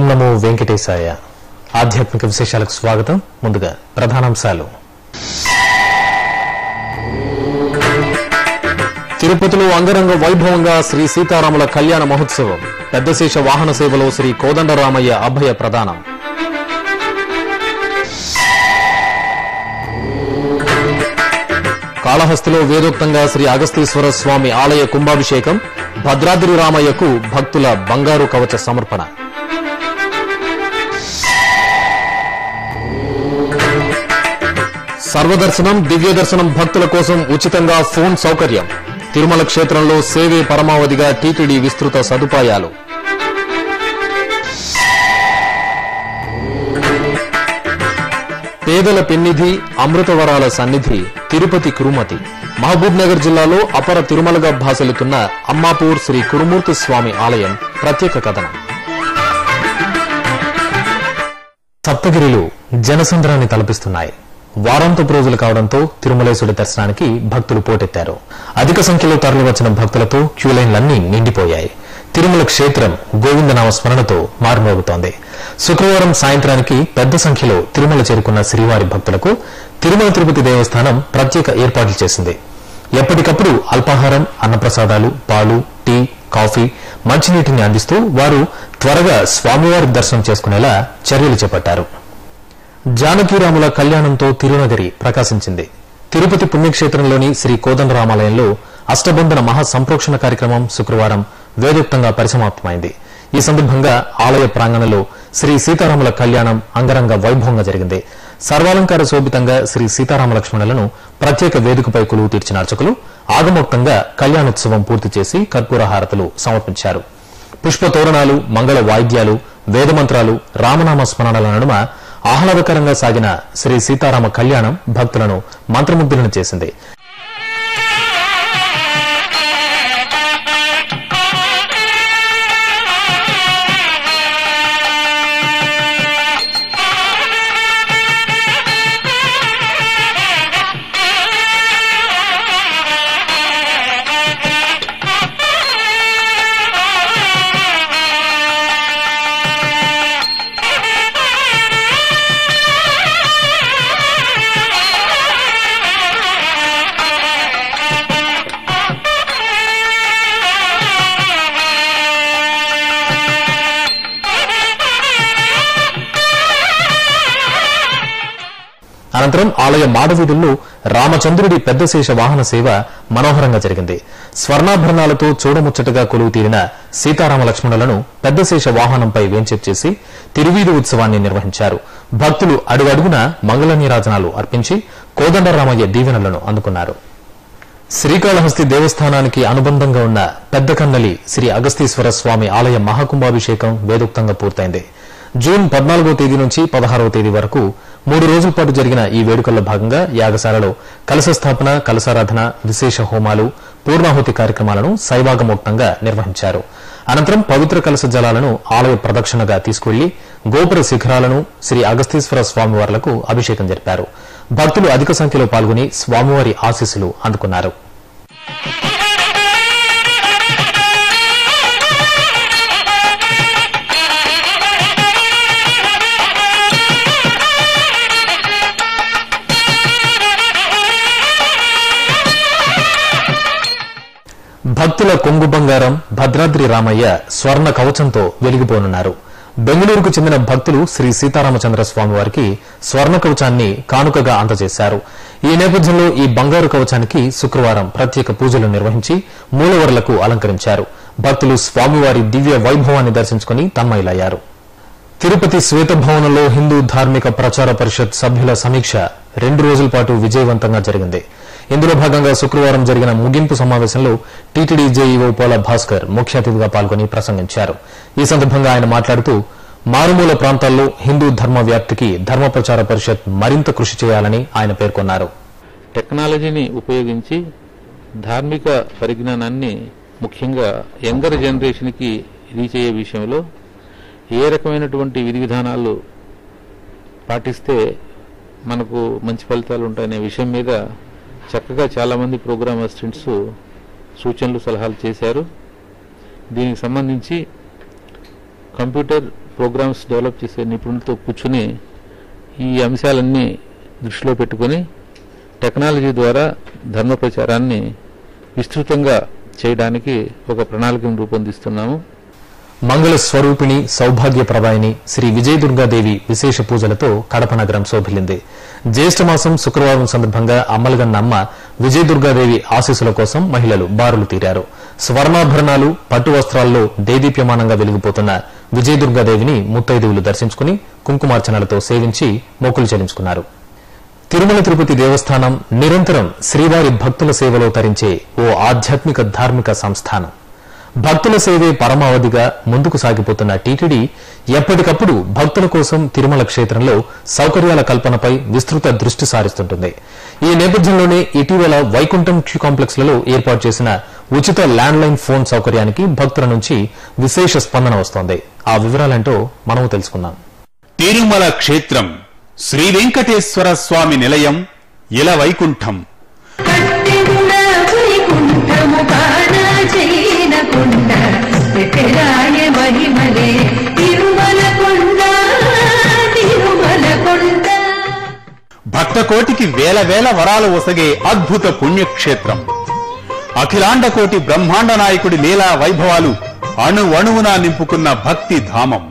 ఓం నమో వెంకటేశాయ ఆధ్యాత్మిక విశేషాలకు స్వాగతం ముందుగా ప్రధానాంశాలు తిరుపతిలో అంగరంగ వైభవంగా శ్రీ సీతారాముల కళ్యాణ మహోత్సవం పెద్దశేష వాహన సేవలో శ్రీ కోదండరామయ్య అభయ ప్రదానం కాళహస్తిలో వేదోక్తంగా శ్రీ అగస్తీశ్వర స్వామి ఆలయ కుంభాభిషేకం భద్రాద్రి రామయ్యకు భక్తుల బంగారు కవచ సమర్పణ సర్వదర్శనం దివ్య దర్శనం భక్తుల కోసం ఉచితంగా ఫోన్ సౌకర్యం తిరుమల క్షేత్రంలో సేవే పరమావధిగా టీటీడీ విస్తృత సదుపాయాలు పేదల పెన్నిధి అమృతవరాల సన్నిధి తిరుపతి కురుమతి మహబూబ్ నగర్ జిల్లాలో అపర తిరుమలగా భాసలుతున్న అమ్మాపూర్ శ్రీ కురుమూర్తి స్వామి ఆలయం ప్రత్యేక కథనం సప్తగిరిలు జనసంద్రాన్ని తలపిస్తున్నాయి వారాంతపు రోజులు కావడంతో తిరుమలేశుడి దర్శనానికి భక్తులు పోటెత్తారు అధిక సంఖ్యలో తరలివచ్చిన భక్తులతో క్యూలైన్లన్నీ నిండిపోయాయి తిరుమల క్షేత్రం గోవిందనామ స్మరణతో మారుమోగుతోంది శుక్రవారం సాయంత్రానికి పెద్ద సంఖ్యలో తిరుమల చేరుకున్న శ్రీవారి భక్తులకు తిరుమల తిరుపతి దేవస్థానం ప్రత్యేక ఏర్పాట్లు చేసింది ఎప్పటికప్పుడు అల్పాహారం అన్నప్రసాదాలు పాలు టీ కాఫీ మంచినీటిని అందిస్తూ వారు త్వరగా స్వామివారి దర్శనం చేసుకునేలా చర్యలు చేపట్టారు జానకీరాముల కళ్యాణంతో తిరునగరి ప్రకాశించింది తిరుపతి పుణ్యక్షేత్రంలోని శ్రీ కోదండరామాలయంలో అష్టబంధన మహా సంప్రోక్షణ కార్యక్రమం శుక్రవారం వేదోక్తంగా పరిసమాప్తమైంది ఈ సందర్భంగా ఆలయ ప్రాంగణంలో శ్రీ సీతారాముల కళ్యాణం అంగరంగ వైభవంగా జరిగింది సర్వాలంకార శోభితంగా శ్రీ సీతారామ లక్ష్మణులను ప్రత్యేక వేదికపై కొలువు తీర్చిన అర్చకులు ఆగమోక్తంగా కళ్యాణోత్సవం పూర్తి చేసి కర్పూర హారతులు సమర్పించారు పుష్ప తోరణాలు మంగళ వాయిద్యాలు వేదమంత్రాలు రామనామ స్మరణల నడుమ ఆహ్లాదకరంగా సాగిన శ్రీ సీతారామ కళ్యాణం భక్తులను మంత్రముగ్ధులను చేసింది అనంతరం ఆలయ మాడవీధుల్లో రామచంద్రుడి పెద్దశేష వాహన సేవ మనోహరంగా జరిగింది స్వర్ణాభరణాలతో చూడముచ్చటగా కొలువు తీరిన సీతారామ లక్ష్మణులను పెద్దశేష వాహనంపై వేంచేపు చేసి తిరువీధి ఉత్సవాన్ని నిర్వహించారు భక్తులు అడుగడుగున మంగళ నీరాజనాలు అర్పించి కోదండరామయ్య దీవెనలను అందుకున్నారు శ్రీకాళహస్తి దేవస్థానానికి అనుబంధంగా ఉన్న పెద్ద కన్నలి శ్రీ అగస్తీశ్వర స్వామి ఆలయ మహాకుంభాభిషేకం వేదోక్తంగా పూర్తయింది జూన్ పద్నాలుగో తేదీ నుంచి పదహారవ తేదీ వరకు మూడు రోజుల పాటు జరిగిన ఈ వేడుకల్లో భాగంగా యాగశాలలో కలశ స్థాపన కలశారాధన విశేష హోమాలు పూర్ణాహుతి కార్యక్రమాలను శైవాగమోక్తంగా నిర్వహించారు అనంతరం పవిత్ర కలశ జలాలను ఆలయ ప్రదక్షిణగా తీసుకువెళ్లి గోపుర శిఖరాలను శ్రీ అగస్తీశ్వర స్వామివార్లకు అభిషేకం జరిపారు భక్తులు అధిక సంఖ్యలో పాల్గొని స్వామివారి ఆశీస్సులు అందుకున్నారు భక్తుల కొంగు బంగారం భద్రాద్రి రామయ్య స్వర్ణ కవచంతో వెలిగిపోనున్నారు బెంగళూరుకు చెందిన భక్తులు శ్రీ సీతారామచంద్ర స్వామి వారికి స్వర్ణ కవచాన్ని కానుకగా అందజేశారు ఈ నేపథ్యంలో ఈ బంగారు కవచానికి శుక్రవారం ప్రత్యేక పూజలు నిర్వహించి మూలవరులకు అలంకరించారు భక్తులు స్వామివారి దివ్య వైభవాన్ని దర్శించుకుని తన్మయులయ్యారు తిరుపతి శ్వేతభవనంలో హిందూ ధార్మిక ప్రచార పరిషత్ సభ్యుల సమీక్ష రెండు రోజుల పాటు విజయవంతంగా జరిగింది ఇందులో భాగంగా శుక్రవారం జరిగిన ముగింపు సమావేశంలో టీటీడీ జేఈఓ పోల భాస్కర్ ముఖ్య అతిథిగా పాల్గొని ప్రసంగించారు ఈ సందర్భంగా ఆయన మాట్లాడుతూ మారుమూల ప్రాంతాల్లో హిందూ ధర్మ వ్యాప్తికి ధర్మ ప్రచార పరిషత్ మరింత కృషి చేయాలని ఆయన పేర్కొన్నారు టెక్నాలజీని ఉపయోగించి ధార్మిక పరిజ్ఞానాన్ని ముఖ్యంగా యంగర్ జనరేషన్కి రీచ్ అయ్యే విషయంలో ఏ రకమైనటువంటి విధి విధానాలు పాటిస్తే మనకు మంచి ఫలితాలు ఉంటాయనే విషయం మీద చక్కగా చాలామంది ప్రోగ్రామ్ అసిస్టెంట్స్ సూచనలు సలహాలు చేశారు దీనికి సంబంధించి కంప్యూటర్ ప్రోగ్రామ్స్ డెవలప్ చేసే నిపుణులతో కూర్చుని ఈ అంశాలన్నీ దృష్టిలో పెట్టుకొని టెక్నాలజీ ద్వారా ధర్మ ప్రచారాన్ని విస్తృతంగా చేయడానికి ఒక ప్రణాళికను రూపొందిస్తున్నాము మంగళ స్వరూపిణి సౌభాగ్యప్రదాయిని శ్రీ విజయదుర్గాదేవి విశేష పూజలతో కడప నగరం శోభిల్లింది జ్యేష్ఠమాసం శుక్రవారం సందర్భంగా అమ్మలగన్న అమ్మ విజయదుర్గాదేవి ఆశీస్సుల కోసం మహిళలు బారులు తీరారు స్వర్ణాభరణాలు పట్టు వస్త్రాల్లో దేదీప్యమానంగా వెలిగిపోతున్న విజయదుర్గాదేవిని ముత్తైదువులు దర్శించుకుని కుంకుమార్చనలతో సేవించి మొక్కులు చెల్లించుకున్నారు తిరుమల తిరుపతి దేవస్థానం నిరంతరం శ్రీవారి భక్తుల సేవలో తరించే ఓ ఆధ్యాత్మిక ధార్మిక సంస్థానం భక్తుల సేవే పరమావధిగా ముందుకు సాగిపోతున్న టీటీడీ ఎప్పటికప్పుడు భక్తుల కోసం తిరుమల క్షేత్రంలో సౌకర్యాల కల్పనపై విస్తృత దృష్టి సారిస్తుంటుంది ఈ నేపథ్యంలోనే ఇటీవల వైకుంఠం క్యూ కాంప్లెక్స్ లలో ఏర్పాటు చేసిన ఉచిత ల్యాండ్లైన్ ఫోన్ సౌకర్యానికి భక్తుల నుంచి విశేష స్పందన వస్తోంది ఆ వివరాలేంటో మనము తెలుసుకుందాం తిరుమల క్షేత్రం శ్రీ వెంకటేశ్వర స్వామి నిలయం ఇల వైకుంఠం కట్టెమున వైకుంఠము కాన చేయనకుండ పెట్టెరాయ మహిమలే తిరుమల కొండ తిరుమల కొండ భక్తకోటికి వేల వేల వరాలు ఒసగే అద్భుత పుణ్యక్షేత్రం అఖిలాండ కోటి బ్రహ్మాండ నాయకుడి లీలా వైభవాలు అణు అణువున నింపుకున్న భక్తి ధామం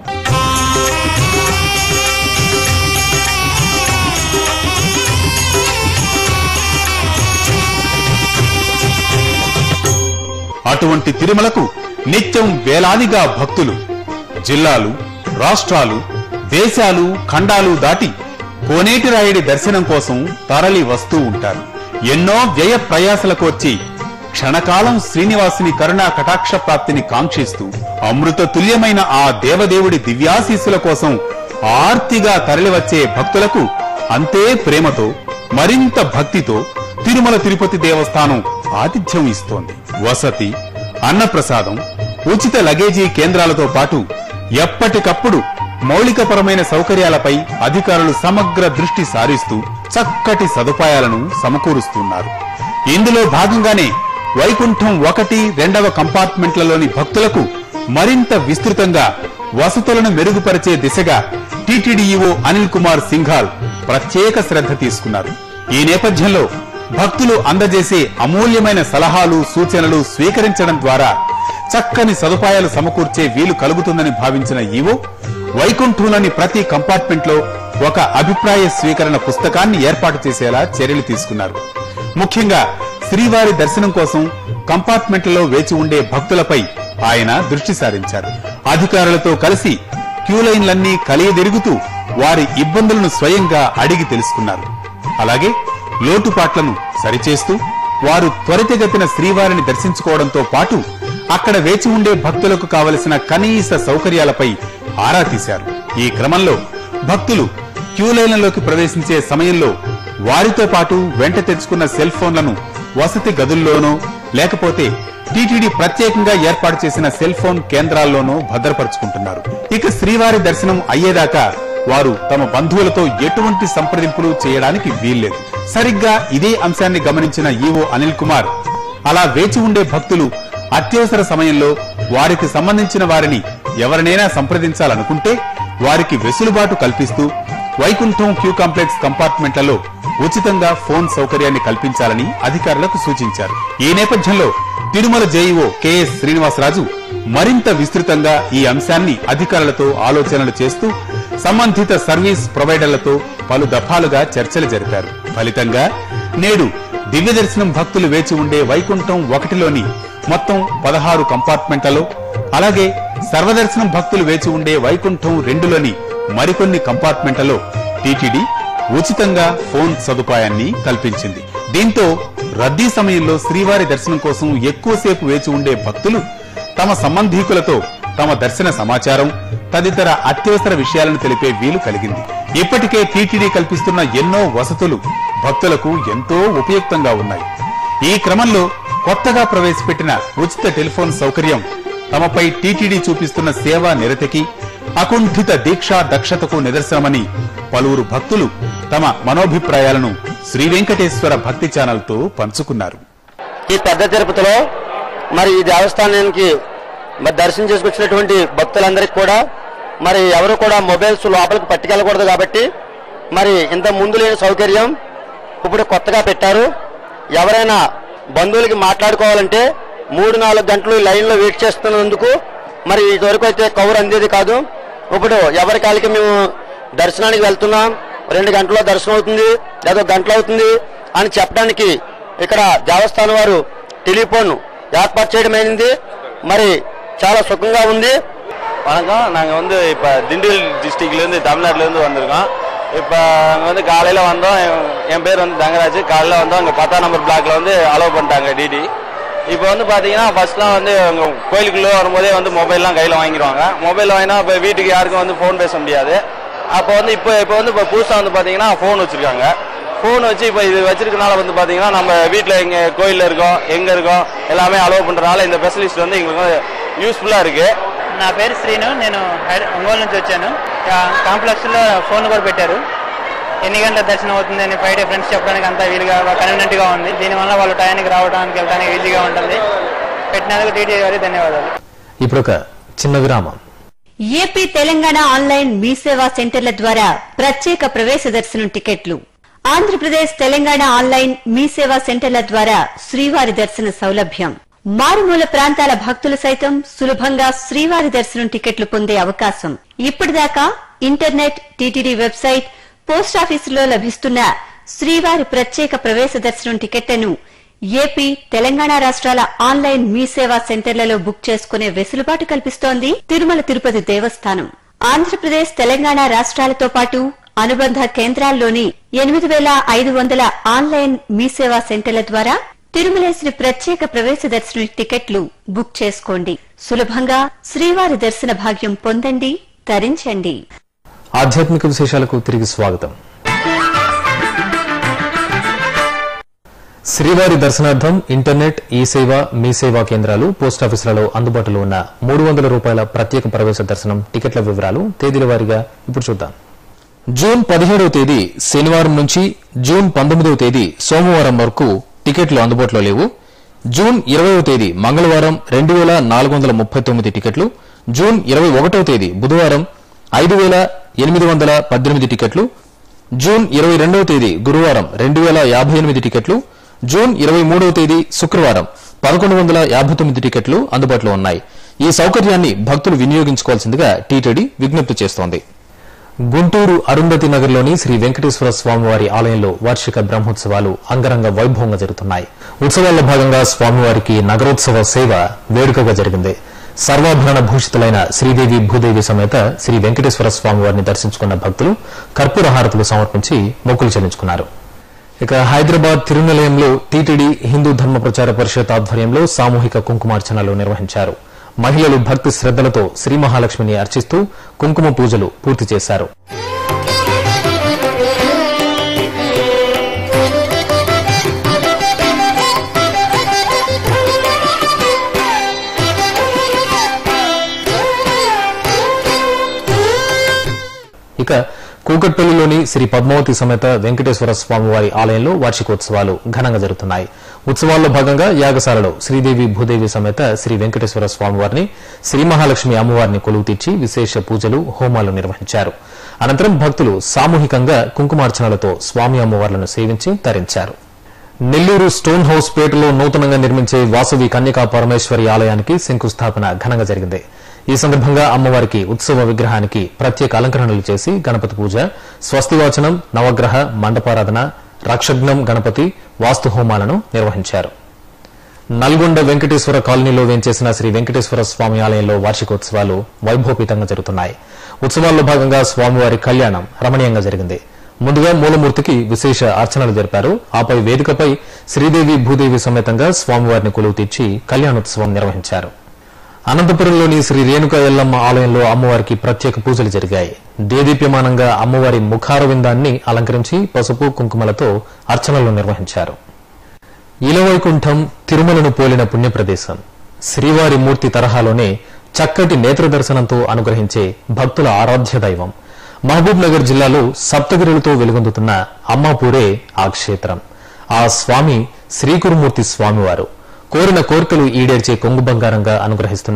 అటువంటి తిరుమలకు నిత్యం వేలాదిగా భక్తులు జిల్లాలు రాష్ట్రాలు దేశాలు ఖండాలు దాటి కోనేటి రాయుడి దర్శనం కోసం తరలి వస్తూ ఉంటారు ఎన్నో వ్యయ ప్రయాసలకు వచ్చి క్షణకాలం శ్రీనివాసుని కరుణా కటాక్ష ప్రాప్తిని కాంక్షిస్తూ అమృత తుల్యమైన ఆ దేవదేవుడి దివ్యాశీస్సుల కోసం ఆర్తిగా తరలివచ్చే భక్తులకు అంతే ప్రేమతో మరింత భక్తితో తిరుమల తిరుపతి దేవస్థానం ఆతిథ్యం ఇస్తోంది వసతి అన్నప్రసాదం ఉచిత లగేజీ కేంద్రాలతో పాటు ఎప్పటికప్పుడు మౌలికపరమైన సౌకర్యాలపై అధికారులు సమగ్ర దృష్టి సారిస్తూ చక్కటి సదుపాయాలను సమకూరుస్తున్నారు ఇందులో భాగంగానే వైకుంఠం ఒకటి రెండవ కంపార్ట్మెంట్లలోని భక్తులకు మరింత విస్తృతంగా వసతులను మెరుగుపరిచే దిశగా టీటీడీఈఓ అనిల్ కుమార్ సింఘాల్ ప్రత్యేక శ్రద్ధ తీసుకున్నారు ఈ నేపథ్యంలో భక్తులు అందజేసే అమూల్యమైన సలహాలు సూచనలు స్వీకరించడం ద్వారా చక్కని సదుపాయాలు సమకూర్చే వీలు కలుగుతుందని భావించిన ఈవో వైకుంఠంలోని ప్రతి కంపార్ట్మెంట్ లో ఒక అభిప్రాయ స్వీకరణ పుస్తకాన్ని ఏర్పాటు చేసేలా చర్యలు తీసుకున్నారు ముఖ్యంగా శ్రీవారి దర్శనం కోసం కంపార్ట్మెంట్లలో వేచి ఉండే భక్తులపై ఆయన దృష్టి సారించారు అధికారులతో కలిసి క్యూ లైన్లన్నీ కలియదిరుగుతూ వారి ఇబ్బందులను స్వయంగా అడిగి తెలుసుకున్నారు అలాగే లోటుపాట్లను సరిచేస్తూ వారు త్వరితగతిన శ్రీవారిని దర్శించుకోవడంతో పాటు అక్కడ వేచి ఉండే భక్తులకు కావలసిన కనీస సౌకర్యాలపై ఆరా తీశారు ఈ క్రమంలో భక్తులు క్యూ లైన్లలోకి ప్రవేశించే సమయంలో వారితో పాటు వెంట తెచ్చుకున్న సెల్ ఫోన్లను వసతి గదుల్లోనో లేకపోతే టీటీడీ ప్రత్యేకంగా ఏర్పాటు చేసిన సెల్ ఫోన్ కేంద్రాల్లోనూ భద్రపరుచుకుంటున్నారు ఇక శ్రీవారి దర్శనం అయ్యేదాకా వారు తమ బంధువులతో ఎటువంటి సంప్రదింపులు చేయడానికి వీల్లేదు సరిగ్గా ఇదే అంశాన్ని గమనించిన ఈవో అనిల్ కుమార్ అలా వేచి ఉండే భక్తులు అత్యవసర సమయంలో వారికి సంబంధించిన వారిని ఎవరినైనా సంప్రదించాలనుకుంటే వారికి వెసులుబాటు కల్పిస్తూ వైకుంఠం క్యూ కాంప్లెక్స్ కంపార్ట్మెంట్లలో ఉచితంగా ఫోన్ సౌకర్యాన్ని కల్పించాలని అధికారులకు సూచించారు ఈ నేపథ్యంలో తిరుమల జేఈఓ కెఎస్ శ్రీనివాసరాజు మరింత విస్తృతంగా ఈ అంశాన్ని అధికారులతో ఆలోచనలు చేస్తూ సంబంధిత సర్వీస్ ప్రొవైడర్లతో పలు దఫాలుగా చర్చలు జరిపారు ఫలితంగా నేడు దివ్య దర్శనం భక్తులు వేచి ఉండే వైకుంఠం ఒకటిలోని మొత్తం పదహారు కంపార్ట్మెంట్లలో అలాగే సర్వదర్శనం భక్తులు వేచి ఉండే వైకుంఠం రెండులోని మరికొన్ని కంపార్ట్మెంట్లలో టీటీడీ ఉచితంగా ఫోన్ సదుపాయాన్ని కల్పించింది దీంతో రద్దీ సమయంలో శ్రీవారి దర్శనం కోసం ఎక్కువసేపు వేచి ఉండే భక్తులు తమ సంబంధీకులతో తమ దర్శన సమాచారం తదితర అత్యవసర విషయాలను తెలిపే వీలు కలిగింది ఇప్పటికే టీటీడీ కల్పిస్తున్న ఎన్నో వసతులు భక్తులకు ఎంతో ఉపయుక్తంగా ఉన్నాయి ఈ క్రమంలో కొత్తగా ప్రవేశపెట్టిన ఉచిత టెలిఫోన్ సౌకర్యం తమపై టీటీడీ చూపిస్తున్న సేవా నిరతికి అకుంఠిత దీక్షా దక్షతకు నిదర్శనమని పలువురు భక్తులు తమ మనోభిప్రాయాలను శ్రీ వెంకటేశ్వర భక్తి ఛానల్తో పంచుకున్నారు ఈ పెద్ద తిరుపతిలో మరి ఈ దేవస్థానానికి మరి దర్శనం చేసుకొచ్చినటువంటి భక్తులందరికీ కూడా మరి ఎవరు కూడా మొబైల్స్ లోపలికి పట్టుకెళ్ళకూడదు కాబట్టి మరి ఇంత ముందు లేని సౌకర్యం ఇప్పుడు కొత్తగా పెట్టారు ఎవరైనా బంధువులకి మాట్లాడుకోవాలంటే మూడు నాలుగు గంటలు లైన్లో వెయిట్ చేస్తున్నందుకు మరి ఇదివరకు అయితే కవర్ అందేది కాదు ఇప్పుడు ఎవరి కాలికి మేము దర్శనానికి వెళ్తున్నాం రెండు గంటల్లో దర్శనం అవుతుంది లేదా ఒక గంటలు అవుతుంది అని చెప్పడానికి ఇక్కడ దేవస్థానం వారు టెలిఫోన్ ఏర్పాటు చేయడం అయింది మరి చాలా సుఖంగా ఉంది வணக்கம் நாங்கள் வந்து இப்போ திண்டுக்கல் டிஸ்ட்ரிக்ட்லேருந்து தமிழ்நாட்டிலேருந்து வந்திருக்கோம் இப்போ அங்கே வந்து காலையில் வந்தோம் என்- என் பேர் வந்து தங்கராஜ் காலையில் வந்தோம் அங்கே பத்தாம் நம்பர் பிளாக்ல வந்து அலோவ் பண்ணிட்டாங்க டிடி இப்போ வந்து பார்த்தீங்கன்னா ஃபர்ஸ்ட்லாம் வந்து அங்கே கோயிலுக்குள்ளே வரும்போதே வந்து மொபைல்லாம் கையில் வாங்கிடுவாங்க மொபைல் வாங்கினா இப்போ வீட்டுக்கு யாருக்கும் வந்து ஃபோன் பேச முடியாது அப்போ வந்து இப்போ இப்போ வந்து இப்போ புதுசாக வந்து பார்த்தீங்கன்னா ஃபோன் வச்சுருக்காங்க ஃபோன் வச்சு இப்போ இது வச்சிருக்கனால வந்து பார்த்தீங்கன்னா நம்ம வீட்டில் எங்கே கோயிலில் இருக்கோம் எங்கே இருக்கோம் எல்லாமே அலோவ் பண்ணுறதுனால இந்த ஸ்பெஷலிஸ்ட் வந்து எங்களுக்கு வந்து யூஸ்ஃபுல்லாக இருக்குது నా పేరు శ్రీను నేను హైద- ఒంగోలు నుంచి వచ్చాను కా- కాంప్లెక్స్లో ఫోన్ కూడా పెట్టారు ఎన్ని గంటల దర్శనం అవుతుంది అని ఫ్రైడే ఫ్రెండ్స్ చెప్పడానికి అంతా వీలుగా కన్వీనెంట్గా ఉంది దీనివల్ల వాళ్ళు టయానికి రావడానికి వెళ్ళడానికి ఈజీగా ఉంటుంది పెట్టినందుకు టీటీ గారికి ధన్యవాదాలు ఇప్పుడు ఒక చిన్న విరామం ఏపీ తెలంగాణ ఆన్లైన్ మీ సేవా సెంటర్ల ద్వారా ప్రత్యేక ప్రవేశ దర్శనం టికెట్లు ఆంధ్రప్రదేశ్ తెలంగాణ ఆన్లైన్ మీ సేవా సెంటర్ల ద్వారా శ్రీవారి దర్శన సౌలభ్యం మారుమూల ప్రాంతాల భక్తులు సైతం సులభంగా శ్రీవారి దర్శనం టికెట్లు పొందే అవకాశం ఇప్పటిదాకా ఇంటర్నెట్ టీటీడీ వెబ్సైట్ పోస్టాఫీసులో లభిస్తున్న శ్రీవారి ప్రత్యేక ప్రవేశ దర్శనం టికెట్లను ఏపీ తెలంగాణ రాష్ట్రాల ఆన్లైన్ మీ సేవా సెంటర్లలో బుక్ చేసుకునే వెసులుబాటు కల్పిస్తోంది తిరుమల తిరుపతి దేవస్థానం ఆంధ్రప్రదేశ్ తెలంగాణ రాష్ట్రాలతో పాటు అనుబంధ కేంద్రాల్లోని ఎనిమిది వేల ఐదు వందల ఆన్లైన్ మీ సేవా సెంటర్ల ద్వారా తిరుమలేశ్వరి ప్రత్యేక ప్రవేశ దర్శన టికెట్లు బుక్ చేసుకోండి సులభంగా శ్రీవారి దర్శన భాగ్యం పొందండి తరించండి ఆధ్యాత్మిక విశేషాలకు తిరిగి స్వాగతం శ్రీవారి దర్శనార్థం ఇంటర్నెట్ ఈ సేవ మీ సేవా కేంద్రాలు పోస్టాఫీసులలో అందుబాటులో ఉన్న మూడు వందల రూపాయల ప్రత్యేక ప్రవేశ దర్శనం టికెట్ల వివరాలు తేదీల వారీగా ఇప్పుడు చూద్దాం జూన్ పదిహేడవ తేదీ శనివారం నుంచి జూన్ పంతొమ్మిదవ తేదీ సోమవారం వరకు టికెట్లు అందుబాటులో లేవు జూన్ ఇరవైవ తేదీ మంగళవారం రెండు వేల నాలుగు వందల ముప్పై తొమ్మిది టికెట్లు జూన్ ఇరవై ఒకటవ తేదీ బుధవారం ఐదు వేల ఎనిమిది వందల పద్దెనిమిది టికెట్లు జూన్ ఇరవై రెండవ తేదీ గురువారం రెండు వేల యాభై ఎనిమిది టికెట్లు జూన్ ఇరవై మూడవ తేదీ శుక్రవారం పదకొండు వందల యాభై తొమ్మిది టికెట్లు అందుబాటులో ఉన్నాయి ఈ సౌకర్యాన్ని భక్తులు వినియోగించుకోవాల్సిందిగా టీటీడీ విజ్ఞప్తి చేస్తోంది గుంటూరు అరుంధతి నగర్లోని శ్రీ వెంకటేశ్వర స్వామివారి ఆలయంలో వార్షిక బ్రహ్మోత్సవాలు అంగరంగ వైభవంగా జరుగుతున్నాయి ఉత్సవాల్లో భాగంగా స్వామివారికి నగరోత్సవ సేవ వేడుకగా జరిగింది సర్వాభరణ భూషితులైన శ్రీదేవి భూదేవి సమేత శ్రీ వెంకటేశ్వర స్వామివారిని దర్శించుకున్న భక్తులు కర్పూర హారతులు సమర్పించి మొక్కులు చెల్లించుకున్నారు ఇక హైదరాబాద్ తిరునిలయంలో టీటీడీ హిందూ ధర్మ ప్రచార పరిషత్ ఆధ్వర్యంలో సామూహిక కుంకుమార్చనలు నిర్వహించారు మహిళలు భక్తి శ్రద్దలతో శ్రీ మహాలక్ష్మిని అర్చిస్తూ కుంకుమ పూజలు పూర్తి చేశారు ఇక కూకట్పల్లిలోని శ్రీ పద్మావతి సమేత వెంకటేశ్వర స్వామివారి ఆలయంలో వార్షికోత్సవాలు ఘనంగా జరుగుతున్నాయి ఉత్సవాల్లో భాగంగా యాగశాలలో శ్రీదేవి భూదేవి సమేత శ్రీ వెంకటేశ్వర స్వామివారిని శ్రీ మహాలక్ష్మి అమ్మవారిని కొలువు తీర్చి విశేష పూజలు హోమాలు నిర్వహించారు అనంతరం భక్తులు సామూహికంగా కుంకుమార్చనలతో స్వామి అమ్మవార్లను సేవించి తరించారు నెల్లూరు స్టోన్ హౌస్ పేటలో నూతనంగా నిర్మించే వాసవి కన్యకా పరమేశ్వరి ఆలయానికి శంకుస్థాపన ఘనంగా జరిగింది ఈ సందర్భంగా అమ్మవారికి ఉత్సవ విగ్రహానికి ప్రత్యేక అలంకరణలు చేసి గణపతి పూజ స్వస్తివాచనం నవగ్రహ మండపారాధన రక్షగ్నం గణపతి వాస్తు హోమాలను నిర్వహించారు నల్గొండ వెంకటేశ్వర కాలనీలో వేంచేసిన శ్రీ వెంకటేశ్వర స్వామి ఆలయంలో వార్షికోత్సవాలు వైభవపీతంగా జరుగుతున్నాయి ఉత్సవాల్లో భాగంగా స్వామివారి కళ్యాణం రమణీయంగా జరిగింది ముందుగా మూలమూర్తికి విశేష అర్చనలు జరిపారు ఆపై వేదికపై శ్రీదేవి భూదేవి సమేతంగా స్వామివారిని కొలువు తీర్చి కళ్యాణోత్సవం నిర్వహించారు అనంతపురంలోని శ్రీ రేణుక ఎల్లమ్మ ఆలయంలో అమ్మవారికి ప్రత్యేక పూజలు జరిగాయి దేదీప్యమానంగా అమ్మవారి ముఖారవిందాన్ని అలంకరించి పసుపు కుంకుమలతో అర్చనలు నిర్వహించారు ఇలవైకుంఠం తిరుమలను పోలిన పుణ్యప్రదేశం శ్రీవారి మూర్తి తరహాలోనే చక్కటి నేత్ర దర్శనంతో అనుగ్రహించే భక్తుల ఆరాధ్య దైవం మహబూబ్ నగర్ జిల్లాలో సప్తగిరులతో వెలుగొందుతున్న అమ్మాపూరే ఆ క్షేత్రం ఆ స్వామి శ్రీకురుమూర్తి స్వామివారు కోరిన కోరికలు ఈడేర్చే కొంగు బంగారంగా అనుగ్రహిస్తున్న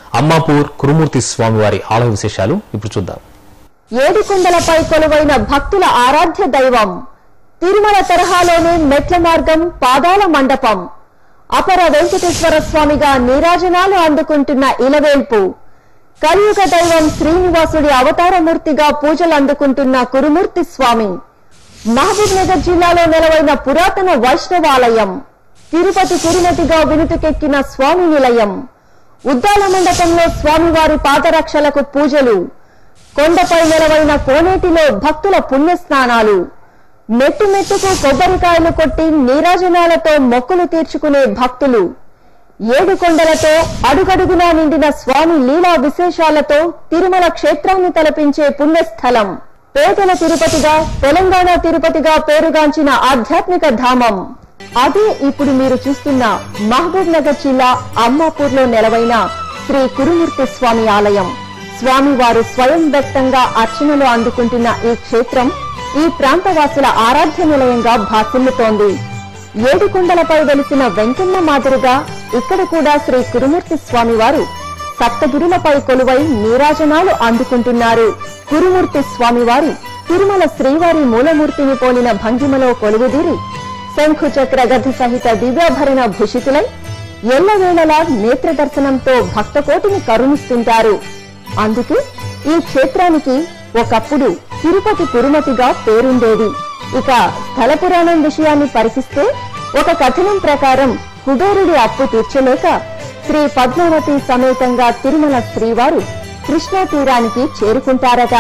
అమ్మాపూర్ కురుమూర్తి స్వామివారి ఆలయ విశేషాలు ఇప్పుడు చూద్దాం ఏడుకొండలపై కొలువైన భక్తుల ఆరాధ్య దైవం తిరుమల తరహాలోనే మెట్ల మార్గం పాదాల మండపం అపర వెంకటేశ్వర స్వామిగా నీరాజనాలు అందుకుంటున్న ఇలవేల్పు కలియుగ దైవం శ్రీనివాసుడి అవతారమూర్తిగా పూజలు అందుకుంటున్న కురుమూర్తి స్వామి మహబూబ్ నగర్ జిల్లాలో నెలవైన పురాతన వైష్ణవాలయం తిరుపతి కురునటిగా వినుతుకెక్కిన స్వామి నిలయం ఉద్దాల మండపంలో స్వామివారి పాదరక్షలకు పూజలు కొండపై నెలవైన కోనేటిలో భక్తుల పుణ్యస్నానాలు మెట్టు మెట్టుకు కొబ్బరికాయలు కొట్టి నీరాజనాలతో మొక్కులు తీర్చుకునే భక్తులు ఏడు కొండలతో అడుగడుగునా నిండిన స్వామి లీలా విశేషాలతో తిరుమల క్షేత్రాన్ని తలపించే పుణ్యస్థలం పేదల తిరుపతిగా తెలంగాణ తిరుపతిగా పేరుగాంచిన ఆధ్యాత్మిక ధామం అదే ఇప్పుడు మీరు చూస్తున్న మహబూబ్ నగర్ జిల్లా అమ్మాపూర్ లో నెలవైన శ్రీ కురుమూర్తి స్వామి ఆలయం స్వామివారు స్వయం వ్యక్తంగా అర్చనలు అందుకుంటున్న ఈ క్షేత్రం ఈ ప్రాంతవాసుల ఆరాధ్య నిలయంగా భాసిల్లుతోంది ఏడుకొండలపై వెలిసిన వెంకన్న మాదిరిగా ఇక్కడ కూడా శ్రీ కురుమూర్తి స్వామివారు సప్తగిరులపై కొలువై నీరాజనాలు అందుకుంటున్నారు కురుమూర్తి స్వామివారి తిరుమల శ్రీవారి మూలమూర్తిని పోలిన భంగిమలో కొలువుదీరి శంఖు చక్ర గధ సహిత దివ్యాభరణ భూషితులై ఎల్లవేళలా నేత్ర దర్శనంతో భక్తకోటిని కరుణిస్తుంటారు అందుకే ఈ క్షేత్రానికి ఒకప్పుడు తిరుపతి కురుమతిగా పేరుండేది ఇక స్థల పురాణం విషయాన్ని పరికిస్తే ఒక కథనం ప్రకారం కుబేరుడి అప్పు తీర్చలేక శ్రీ పద్మావతి సమేతంగా తిరుమల శ్రీవారు కృష్ణా తీరానికి చేరుకుంటారట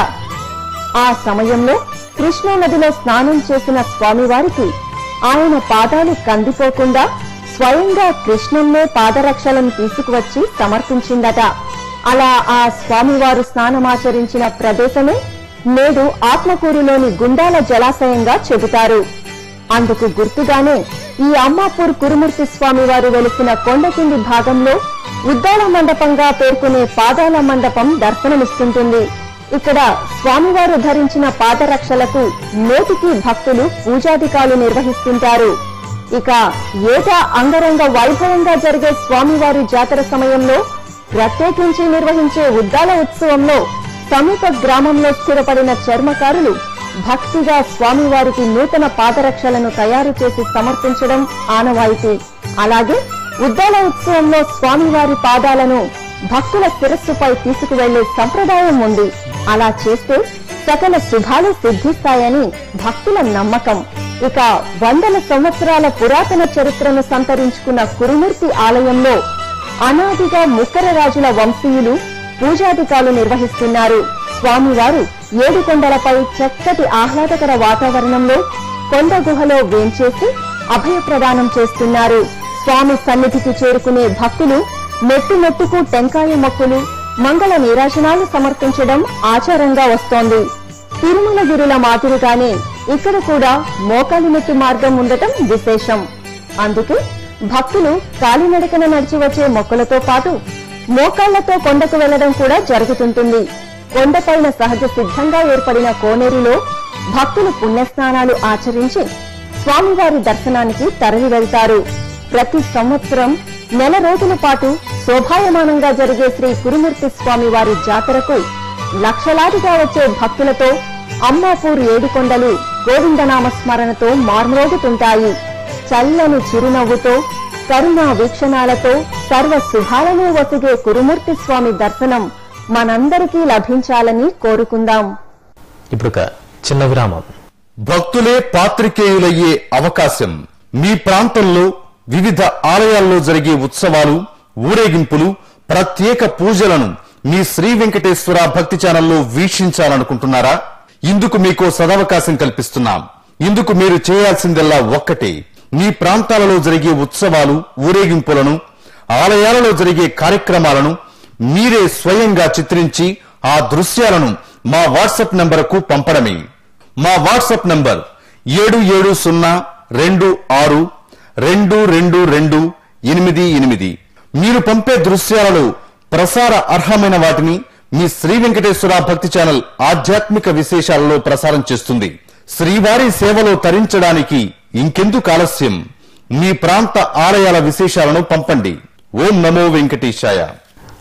ఆ సమయంలో కృష్ణా నదిలో స్నానం చేసిన స్వామివారికి ఆయన పాదాలు కందిపోకుండా స్వయంగా కృష్ణన్నే పాదరక్షలను తీసుకువచ్చి సమర్పించిందట అలా ఆ స్వామివారు స్నానమాచరించిన ప్రదేశమే నేడు ఆత్మకూరులోని గుండాల జలాశయంగా చెబుతారు అందుకు గుర్తుగానే ఈ అమ్మాపూర్ కురుమూర్తి స్వామివారు వెలిసిన కొండకింది భాగంలో ఉద్దాల మండపంగా పేర్కొనే పాదాల మండపం దర్శనమిస్తుంటుంది ఇక్కడ స్వామివారు ధరించిన పాదరక్షలకు నోటికి భక్తులు పూజాధికాలు నిర్వహిస్తుంటారు ఇక ఏటా అంగరంగ వైభవంగా జరిగే స్వామివారి జాతర సమయంలో ప్రత్యేకించి నిర్వహించే ఉద్దాల ఉత్సవంలో సమీప గ్రామంలో స్థిరపడిన చర్మకారులు భక్తిగా స్వామివారికి నూతన పాదరక్షలను తయారు చేసి సమర్పించడం ఆనవాయితీ అలాగే ఉద్దాల ఉత్సవంలో స్వామివారి పాదాలను భక్తుల శిరస్సుపై తీసుకువెళ్లే సంప్రదాయం ఉంది అలా చేస్తే సకల శుభాలు సిద్ధిస్తాయని భక్తుల నమ్మకం ఇక వందల సంవత్సరాల పురాతన చరిత్రను సంతరించుకున్న కురుమూర్తి ఆలయంలో అనాదిగా ముక్కర రాజుల వంశీయులు పూజాధికాలు నిర్వహిస్తున్నారు స్వామివారు ఏడు కొండలపై చక్కటి ఆహ్లాదకర వాతావరణంలో కొండ గుహలో వేంచేసి అభయ ప్రదానం చేస్తున్నారు స్వామి సన్నిధికి చేరుకునే భక్తులు మెట్టు మెట్టుకు టెంకాయ మొక్కులు మంగళ నీరాజనాలు సమర్పించడం ఆచారంగా వస్తోంది తిరుమలగిరుల మాదిరిగానే ఇక్కడ కూడా మోకాలి మెట్టు మార్గం ఉండటం విశేషం అందుకే భక్తులు కాలినడకన నడిచి వచ్చే మొక్కలతో పాటు మోకాళ్లతో కొండకు వెళ్లడం కూడా జరుగుతుంటుంది కొండపైన సహజ సిద్ధంగా ఏర్పడిన కోనేరులో భక్తులు పుణ్యస్నానాలు ఆచరించి స్వామివారి దర్శనానికి తరలి వెళ్తారు ప్రతి సంవత్సరం నెల రోజుల పాటు శోభాయమానంగా జరిగే శ్రీ కురుమూర్తి స్వామి వారి జాతరకు లక్షలాదిగా వచ్చే భక్తులతో అమ్మాపూర్ ఏడుకొండలు గోవిందనామ స్మరణతో మార్మోగుతుంటాయి చల్లని చిరునవ్వుతో కరుణా వీక్షణాలతో సర్వ శుభాలను వసిగే కురుమూర్తి స్వామి దర్శనం మనందరికీ లభించాలని కోరుకుందాం ఇప్పుడు ఒక చిన్న విరామం భక్తులే పాత్రికేయులయ్యే అవకాశం మీ ప్రాంతంలో వివిధ ఆలయాల్లో జరిగే ఉత్సవాలు ఊరేగింపులు ప్రత్యేక పూజలను మీ శ్రీ వెంకటేశ్వర భక్తి ఛానల్లో వీక్షించాలనుకుంటున్నారా ఇందుకు మీకు సదవకాశం కల్పిస్తున్నాం ఇందుకు మీరు చేయాల్సిందల్లా ఒక్కటే మీ ప్రాంతాలలో జరిగే ఉత్సవాలు ఊరేగింపులను ఆలయాలలో జరిగే కార్యక్రమాలను మీరే స్వయంగా చిత్రించి ఆ దృశ్యాలను మా వాట్సాప్ నంబరుకు పంపడమే మా వాట్సాప్ నంబర్ ఏడు ఏడు సున్నా రెండు ఆరు రెండు రెండు రెండు ఎనిమిది ఎనిమిది మీరు పంపే దృశ్యాలలో ప్రసార అర్హమైన వాటిని మీ శ్రీ వెంకటేశ్వర భక్తి ఛానల్ ఆధ్యాత్మిక విశేషాలలో ప్రసారం చేస్తుంది శ్రీవారి సేవలో తరించడానికి ఇంకెందుకు ఆలస్యం మీ ప్రాంత ఆలయాల విశేషాలను పంపండి ఓం నమో వెంకటేశాయ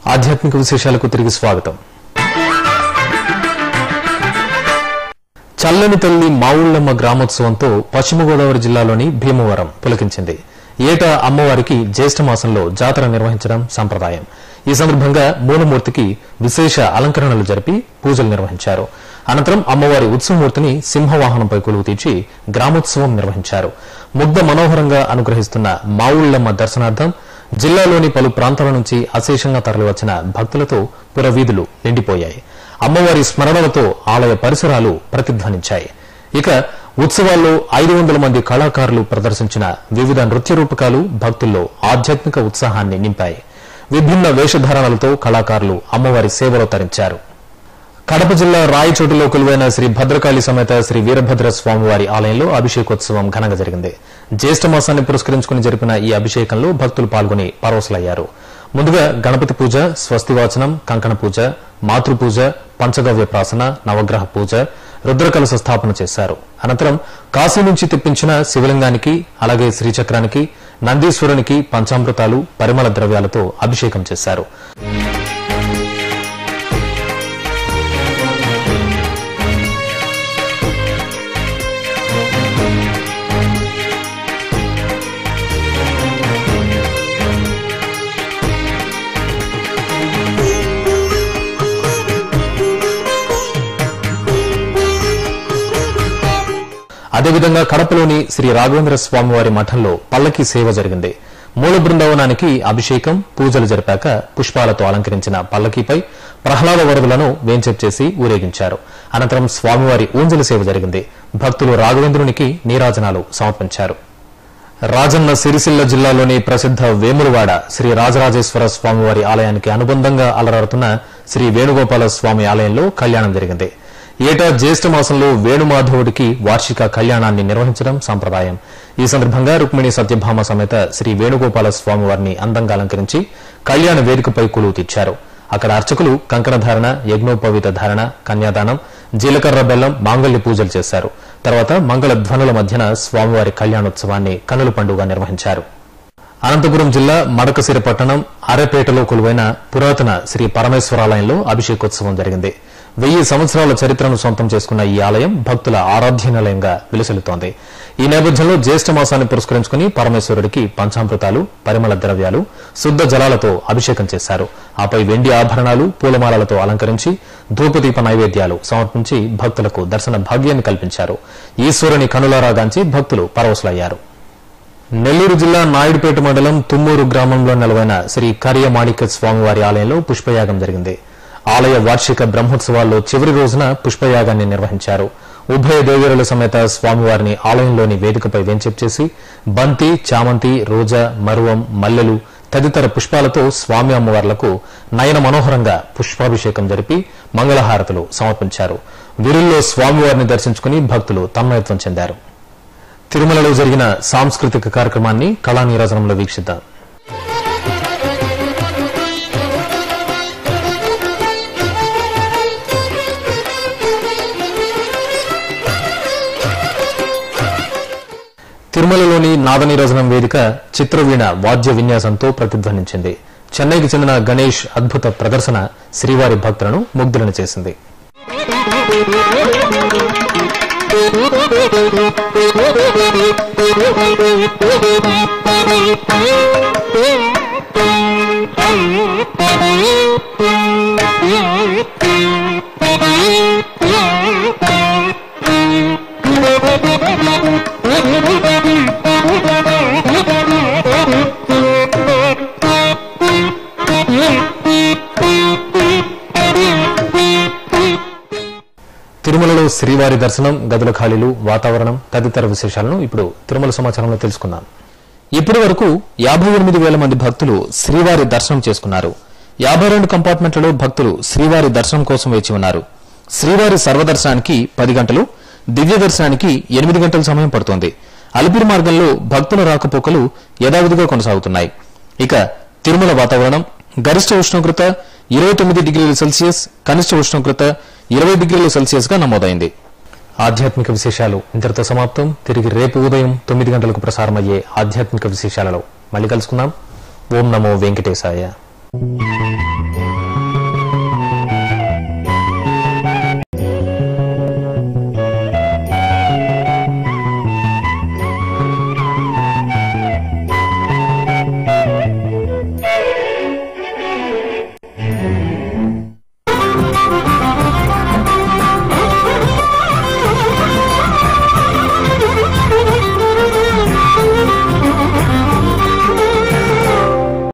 ఆధ్యాత్మిక విశేషాలకు తిరిగి స్వాగతం చల్లని తల్లి మావుళ్లమ్మ గ్రామోత్సవంతో పశ్చిమ గోదావరి జిల్లాలోని భీమవరం పులకించింది ఏటా అమ్మవారికి జ్యేష్ఠ మాసంలో జాతర నిర్వహించడం సంప్రదాయం ఈ సందర్భంగా మూలమూర్తికి విశేష అలంకరణలు జరిపి పూజలు నిర్వహించారు అనంతరం అమ్మవారి ఉత్సవమూర్తిని సింహవాహనంపై కొలువు తీర్చి గ్రామోత్సవం నిర్వహించారు ముగ్ధ మనోహరంగా అనుగ్రహిస్తున్న మావుళ్లమ్మ దర్శనార్థం జిల్లాలోని పలు ప్రాంతాల నుంచి అశేషంగా తరలివచ్చిన భక్తులతో పురవీధులు నిండిపోయాయి అమ్మవారి స్మరణలతో ఆలయ పరిసరాలు ప్రతిధ్వనించాయి ఇక ఉత్సవాల్లో ఐదు వందల మంది కళాకారులు ప్రదర్శించిన వివిధ నృత్య రూపకాలు భక్తుల్లో ఆధ్యాత్మిక ఉత్సాహాన్ని నింపాయి విభిన్న వేషధారణలతో కళాకారులు అమ్మవారి సేవలో తరించారు కడప జిల్లా రాయచోటిలో కొలువైన శ్రీ భద్రకాళి సమేత శ్రీ వీరభద్ర స్వామివారి ఆలయంలో అభిషేకోత్సవం ఘనంగా జరిగింది జ్యేష్ఠ మాసాన్ని పురస్కరించుకుని జరిపిన ఈ అభిషేకంలో భక్తులు పాల్గొని పరవశులయ్యారు ముందుగా గణపతి పూజ స్వస్తివాచనం కంకణ పూజ మాతృపూజ పంచగవ్య ప్రాసన నవగ్రహ పూజ రుద్రకలశ స్థాపన చేశారు అనంతరం కాశీ నుంచి తెప్పించిన శివలింగానికి అలాగే శ్రీచక్రానికి నందీశ్వరునికి పంచామృతాలు పరిమళ ద్రవ్యాలతో అభిషేకం చేశారు అదేవిధంగా కడపలోని శ్రీ రాఘవేంద్ర స్వామివారి మఠంలో పల్లకి సేవ జరిగింది మూల బృందావనానికి అభిషేకం పూజలు జరిపాక పుష్పాలతో అలంకరించిన పల్లకీపై ప్రహ్లాద వరదులను వేంచేప్ చేసి ఊరేగించారు అనంతరం స్వామివారి ఊంజల సేవ జరిగింది భక్తులు రాఘవేంద్రునికి నీరాజనాలు సమర్పించారు రాజన్న సిరిసిల్ల జిల్లాలోని ప్రసిద్ధ వేములవాడ శ్రీ రాజరాజేశ్వర స్వామివారి ఆలయానికి అనుబంధంగా అలరాడుతున్న శ్రీ వేణుగోపాల స్వామి ఆలయంలో కళ్యాణం జరిగింది ఏటా జ్యేష్ఠ మాసంలో వేణుమాధవుడికి వార్షిక కళ్యాణాన్ని నిర్వహించడం సంప్రదాయం ఈ సందర్భంగా రుక్మిణి సత్యభామ సమేత శ్రీ వేణుగోపాల స్వామివారిని అందంగా అలంకరించి కళ్యాణ వేదికపై కొలువు తీర్చారు అక్కడ అర్చకులు కంకణ ధారణ యజ్ఞోపవీత ధారణ కన్యాదానం జీలకర్ర బెల్లం మాంగళ్య పూజలు చేశారు తర్వాత మంగళ ధ్వనుల మధ్యన స్వామివారి కళ్యాణోత్సవాన్ని కనుల పండుగ నిర్వహించారు అనంతపురం జిల్లా మడకసిర పట్టణం అరపేటలో కొలువైన పురాతన శ్రీ పరమేశ్వరాలయంలో అభిషేకోత్సవం జరిగింది వెయ్యి సంవత్సరాల చరిత్రను సొంతం చేసుకున్న ఈ ఆలయం భక్తుల ఆరాధ్య నిలయంగా విలసిల్లుతోంది ఈ నేపథ్యంలో జ్యేష్ఠ మాసాన్ని పురస్కరించుకుని పరమేశ్వరుడికి పంచామృతాలు పరిమళ ద్రవ్యాలు శుద్ధ జలాలతో అభిషేకం చేశారు ఆపై వెండి ఆభరణాలు పూలమాలలతో అలంకరించి ధూపదీప నైవేద్యాలు సమర్పించి భక్తులకు దర్శన భాగ్యాన్ని కల్పించారు ఈశ్వరుని కనులారాగాంచి భక్తులు పరవశులయ్యారు నెల్లూరు జిల్లా నాయుడుపేట మండలం తుమ్మూరు గ్రామంలో నెలవైన శ్రీ కరియ మాణిక్య స్వామివారి ఆలయంలో పుష్పయాగం జరిగింది ఆలయ వార్షిక బ్రహ్మోత్సవాల్లో చివరి రోజున పుష్పయాగాన్ని నిర్వహించారు ఉభయ దేవేరుల సమేత స్వామివారిని ఆలయంలోని వేదికపై వెంచెప్ చేసి బంతి చామంతి రోజా మరువం మల్లెలు తదితర పుష్పాలతో స్వామి అమ్మవార్లకు నయన మనోహరంగా పుష్పాభిషేకం జరిపి మంగళహారతులు సమర్పించారు వీరుల్లో స్వామివారిని దర్శించుకుని భక్తులు తన్మయత్వం చెందారు తిరుమలలో జరిగిన సాంస్కృతిక కార్యక్రమాన్ని కళా నీరాజనంలో వీక్షిద్దాం తిరుమలలోని నాదనీరాజనం వేదిక చిత్రవీణ వాద్య విన్యాసంతో ప్రతిధ్వనించింది చెన్నైకి చెందిన గణేష్ అద్భుత ప్రదర్శన శ్రీవారి భక్తులను ముగ్ధులను చేసింది తిరుమలలో శ్రీవారి దర్శనం గదుల ఖాళీలు వాతావరణం తదితర విశేషాలను ఇప్పుడు తిరుమల సమాచారంలో తెలుసుకుందాం ఇప్పటి వరకు యాభై ఎనిమిది వేల మంది భక్తులు శ్రీవారి దర్శనం చేసుకున్నారు యాభై రెండు కంపార్ట్మెంట్లలో భక్తులు శ్రీవారి దర్శనం కోసం వేచి ఉన్నారు శ్రీవారి సర్వదర్శనానికి పది గంటలు దివ్య దర్శనానికి ఎనిమిది గంటల సమయం పడుతోంది అలిపిరి మార్గంలో భక్తుల రాకపోకలు యథావిధిగా కొనసాగుతున్నాయి ఇక తిరుమల వాతావరణం గరిష్ట ఉష్ణోగ్రత ఇరవై తొమ్మిది డిగ్రీల సెల్సియస్ కనిష్ట ఉష్ణోగ్రత ఇరవై డిగ్రీల సెల్సియస్ గా నమోదైంది ఆధ్యాత్మిక విశేషాలు ఇంతటితో సమాప్తం తిరిగి రేపు ఉదయం తొమ్మిది గంటలకు ప్రసారమయ్యే ఆధ్యాత్మిక విశేషాలలో మళ్ళీ కలుసుకుందాం ఓం నమో వెంకటేశాయ